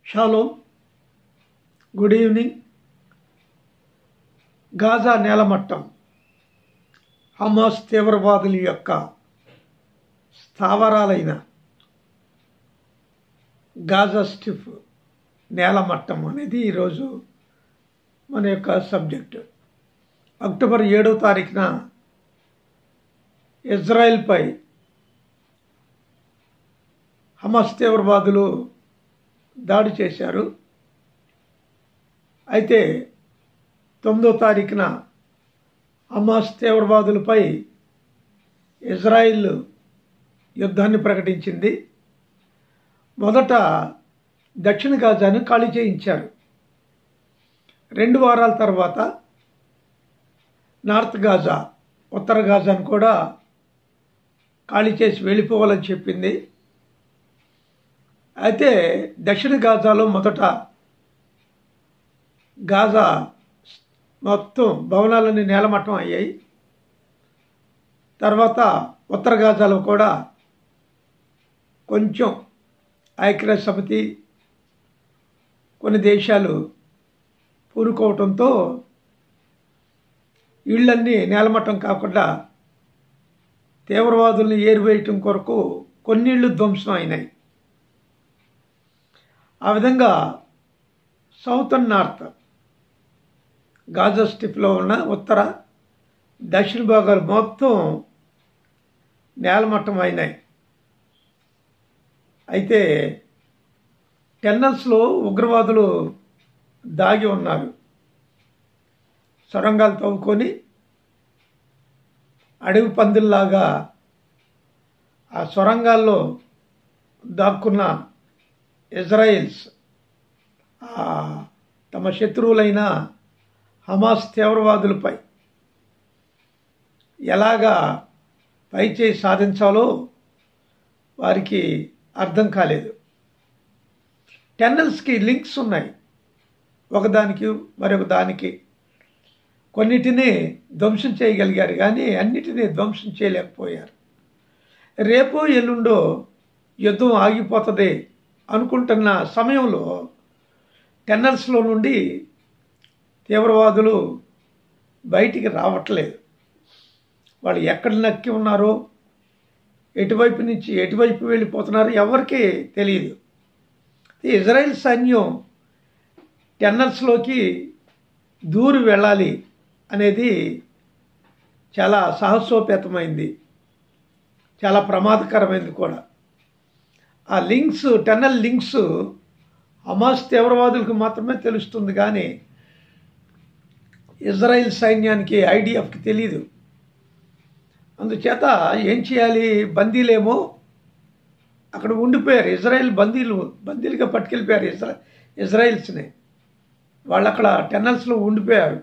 shallow good evening Gaza నేలమట్టం Hamas తీవ్రవాదుల యొక్క స్థావరాలైన గాజా స్టిఫ్ నేలమట్టం అనేది ఈరోజు మన యొక్క సబ్జెక్టు అక్టోబర్ ఏడవ తారీఖున ఇజ్రాయెల్పై హమాస్ తీవ్రవాదులు దాడి చేశారు అయితే తొమ్మిదో తారీఖున హమాస్ తీవ్రవాదులపై ఇజ్రాయిల్ యుద్ధాన్ని ప్రకటించింది మొదట దక్షిణ గాజాను ఖాళీ చేయించారు రెండు వారాల తర్వాత నార్త్ గాజా ఉత్తర గాజాను కూడా ఖాళీ చేసి వెళ్ళిపోవాలని చెప్పింది అయితే దక్షిణ గాజాలో మొదట గాజా మొత్తం భవనాలన్నీ నేలమట్టం అయ్యాయి తర్వాత ఉత్తర గాజాలో కూడా కొంచెం ఐక్యరాజ్య సమితి కొన్ని దేశాలు పూనుకోవటంతో ఇళ్ళన్నీ నేలమట్టం కాకుండా తీవ్రవాదుల్ని ఏరివేయటం కొరకు కొన్నిళ్ళు ధ్వంసం అయినాయి ఆ విధంగా సౌత్ అండ్ నార్త్ గాజా స్టిప్లో ఉన్న ఉత్తర దక్షిణ భాగాలు మొత్తం నేలమట్టం అయినాయి అయితే టెన్నల్స్లో ఉగ్రవాదులు దాగి ఉన్నారు సొరంగాలు తవ్వుకొని అడవి పందుల్లాగా ఆ సొరంగాల్లో దాక్కున్న ఇజ్రాయిల్స్ తమ శత్రువులైన హమాస్ తీవ్రవాదులపై ఎలాగా పైచేయి సాధించాలో వారికి అర్థం కాలేదు టెన్నల్స్కి లింక్స్ ఉన్నాయి ఒకదానికి మరొక దానికి కొన్నిటిని ధ్వంసం చేయగలిగారు కానీ అన్నిటినీ ధ్వంసం చేయలేకపోయారు రేపో ఎల్లుండో యుద్ధం ఆగిపోతుంది అనుకుంటున్న సమయంలో టెన్నల్స్లో నుండి తీవ్రవాదులు బయటికి రావట్లేదు వాళ్ళు ఎక్కడ నక్కి ఉన్నారో ఎటువైపు నుంచి ఎటువైపు వెళ్ళిపోతున్నారో ఎవరికీ తెలియదు ఇజ్రాయెల్ సైన్యం టెన్నల్స్లోకి దూరి వెళ్ళాలి అనేది చాలా సాహసోపేతమైంది చాలా ప్రమాదకరమైంది కూడా ఆ లింక్స్ టన్నల్ లింక్స్ హమాస్ తీవ్రవాదులకు మాత్రమే తెలుస్తుంది కానీ ఇజ్రాయిల్ సైన్యానికి ఐడిఎఫ్కి తెలీదు అందుచేత ఏం చేయాలి బందీలేమో అక్కడ ఉండిపోయారు ఇజ్రాయెల్ బందీలు బందీలుగా పట్టుకెళ్ళిపోయారు ఇజ్రా ఇజ్రాయిల్స్ని వాళ్ళు అక్కడ టెన్నల్స్లో ఉండిపోయారు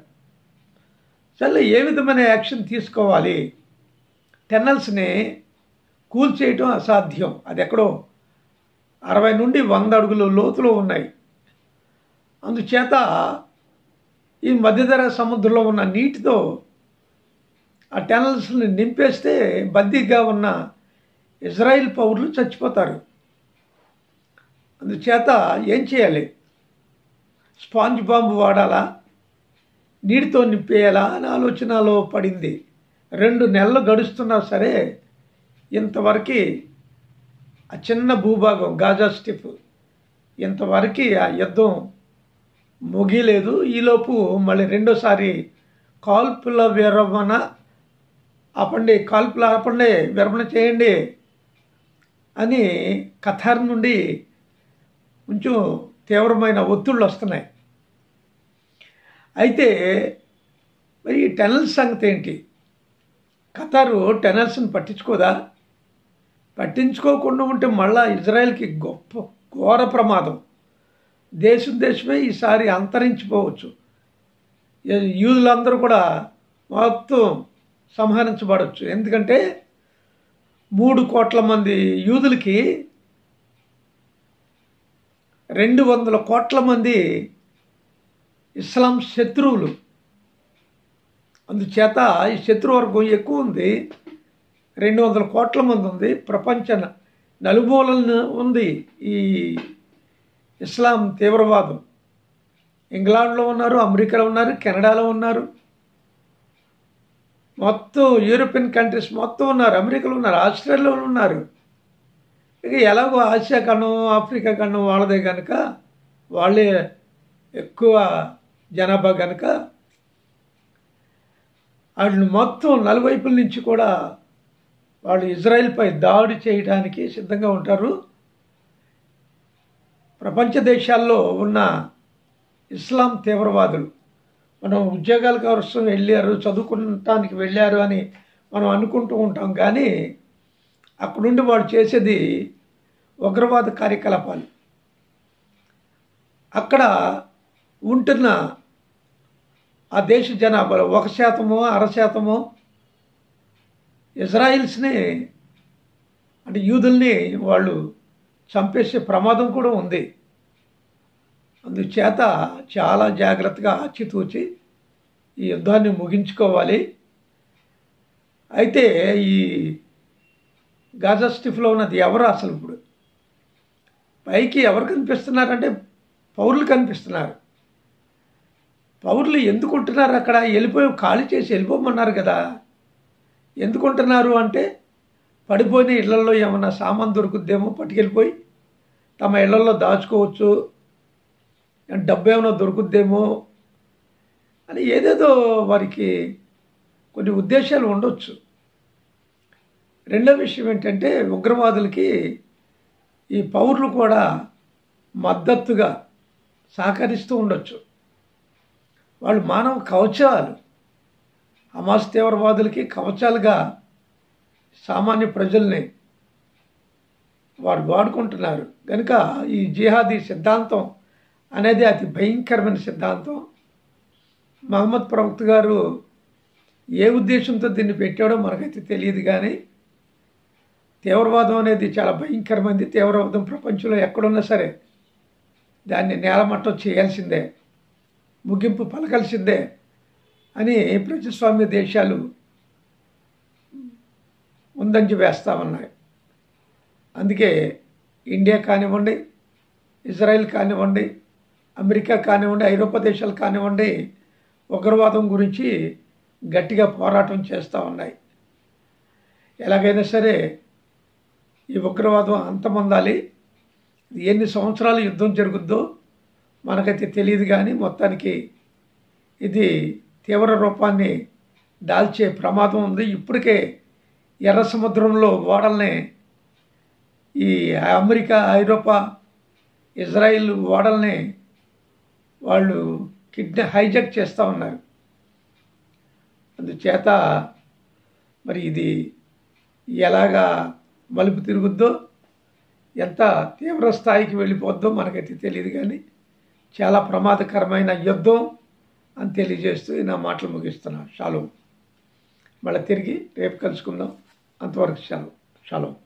సరే ఏ విధమైన యాక్షన్ తీసుకోవాలి టెన్నల్స్ని కూల్చేయటం అసాధ్యం అది ఎక్కడో అరవై నుండి వంద అడుగులు లోతులో ఉన్నాయి అందుచేత ఈ మధ్యధర సముద్రంలో ఉన్న నీటితో ఆ టెనల్స్ని నింపేస్తే బందీగా ఉన్న ఇజ్రాయిల్ పౌరులు చచ్చిపోతారు అందుచేత ఏం చేయాలి స్పాంజ్ బాంబు వాడాలా నీటితో నింపేయాలా అని ఆలోచనలో పడింది రెండు నెలలు గడుస్తున్నా సరే ఇంతవరకు ఆ చిన్న భూభాగం గాజా స్టిప్ ఇంతవరకు ఆ యుద్ధం ముగిలేదు ఈలోపు మళ్ళీ రెండోసారి కాల్పుల విరమణ ఆపండి కాల్పుల ఆపండి విరమణ చేయండి అని కథార్ నుండి కొంచెం తీవ్రమైన ఒత్తిళ్ళు వస్తున్నాయి అయితే మరి ఈ టెనల్స్ సంగతి ఏంటి ఖతారు టెనల్స్ని పట్టించుకోదా పట్టించుకోకుండా ఉంటే మళ్ళా ఇజ్రాయెల్కి గొప్ప ఘోర ప్రమాదం దేశం దేశమే ఈసారి అంతరించిపోవచ్చు యూదులందరూ కూడా మొత్తం సంహరించబడవచ్చు ఎందుకంటే మూడు కోట్ల మంది యూదులకి రెండు వందల కోట్ల మంది ఇస్లాం శత్రువులు అందుచేత ఈ శత్రువర్గం ఎక్కువ ఉంది రెండు వందల కోట్ల మంది ఉంది ప్రపంచ నలుమూలన ఉంది ఈ ఇస్లాం తీవ్రవాదం ఇంగ్లాండ్లో ఉన్నారు అమెరికాలో ఉన్నారు కెనడాలో ఉన్నారు మొత్తం యూరోపియన్ కంట్రీస్ మొత్తం ఉన్నారు అమెరికాలో ఉన్నారు ఆస్ట్రేలియాలో ఉన్నారు ఇక ఎలాగో ఆసియా ఖండం ఆఫ్రికా ఖండం వాళ్ళదే కనుక వాళ్ళే ఎక్కువ జనాభా కనుక వాటిని మొత్తం నలువైపుల నుంచి కూడా వాళ్ళు ఇజ్రాయెల్పై దాడి చేయడానికి సిద్ధంగా ఉంటారు ప్రపంచ దేశాల్లో ఉన్న ఇస్లాం తీవ్రవాదులు మనం ఉద్యోగాల కోసం వెళ్ళారు చదువుకుంటానికి వెళ్ళారు అని మనం అనుకుంటూ ఉంటాం కానీ అక్కడ నుండి వాళ్ళు చేసేది ఉగ్రవాద కార్యకలాపాలు అక్కడ ఉంటున్న ఆ దేశ జనాభాలో ఒక శాతమో అర శాతమో ఇజ్రాయిల్స్ని అంటే యూదుల్ని వాళ్ళు చంపేసే ప్రమాదం కూడా ఉంది అందుచేత చాలా జాగ్రత్తగా ఆచితూచి ఈ యుద్ధాన్ని ముగించుకోవాలి అయితే ఈ గాజా స్టిఫ్లో ఉన్నది ఎవరు అసలు ఇప్పుడు పైకి ఎవరు కనిపిస్తున్నారంటే పౌరులు కనిపిస్తున్నారు పౌరులు ఎందుకు ఉంటున్నారు అక్కడ వెళ్ళిపోయి ఖాళీ చేసి వెళ్ళిపోమన్నారు కదా ఎందుకు ఉంటున్నారు అంటే పడిపోయిన ఇళ్లలో ఏమన్నా సామాన్ దొరుకుద్దేమో పట్టుకెళ్ళిపోయి తమ ఇళ్లలో దాచుకోవచ్చు డబ్బు ఏమైనా దొరుకుద్దేమో అని ఏదేదో వారికి కొన్ని ఉద్దేశాలు ఉండొచ్చు రెండో విషయం ఏంటంటే ఉగ్రవాదులకి ఈ పౌరులు కూడా మద్దతుగా సహకరిస్తూ ఉండొచ్చు వాళ్ళు మానవ కవచాలు హమాస్ తీవ్రవాదులకి కవచాలుగా సామాన్య ప్రజల్ని వారు వాడుకుంటున్నారు కనుక ఈ జిహాదీ సిద్ధాంతం అనేది అతి భయంకరమైన సిద్ధాంతం మహమ్మద్ ప్రవక్త గారు ఏ ఉద్దేశంతో దీన్ని పెట్టాడో మనకైతే తెలియదు కానీ తీవ్రవాదం అనేది చాలా భయంకరమైనది తీవ్రవాదం ప్రపంచంలో ఎక్కడున్నా సరే దాన్ని నేలమట్టం చేయాల్సిందే ముగింపు పలకాల్సిందే అని ప్రజాస్వామ్య దేశాలు ముందంజ వేస్తూ ఉన్నాయి అందుకే ఇండియా కానివ్వండి ఇజ్రాయెల్ కానివ్వండి అమెరికా కానివ్వండి ఐరోపా దేశాలు కానివ్వండి ఉగ్రవాదం గురించి గట్టిగా పోరాటం చేస్తూ ఉన్నాయి ఎలాగైనా సరే ఈ ఉగ్రవాదం అంతమొందాలి ఎన్ని సంవత్సరాలు యుద్ధం జరుగుద్దో మనకైతే తెలియదు కానీ మొత్తానికి ఇది తీవ్ర రూపాన్ని దాల్చే ప్రమాదం ఉంది ఇప్పటికే ఎర్ర సముద్రంలో ఓడల్ని ఈ అమెరికా ఐరోపా ఇజ్రాయిల్ ఓడల్ని వాళ్ళు కిడ్నా హైజాక్ చేస్తూ ఉన్నారు అందుచేత మరి ఇది ఎలాగా మలుపు తిరుగుద్దో ఎంత తీవ్ర స్థాయికి వెళ్ళిపోద్దో మనకైతే తెలియదు కానీ చాలా ప్రమాదకరమైన యుద్ధం అని తెలియజేస్తూ నా మాటలు ముగిస్తున్నాను షాలో మళ్ళీ తిరిగి రేపు కలుసుకుందాం అంతవరకు సెలవు షాలో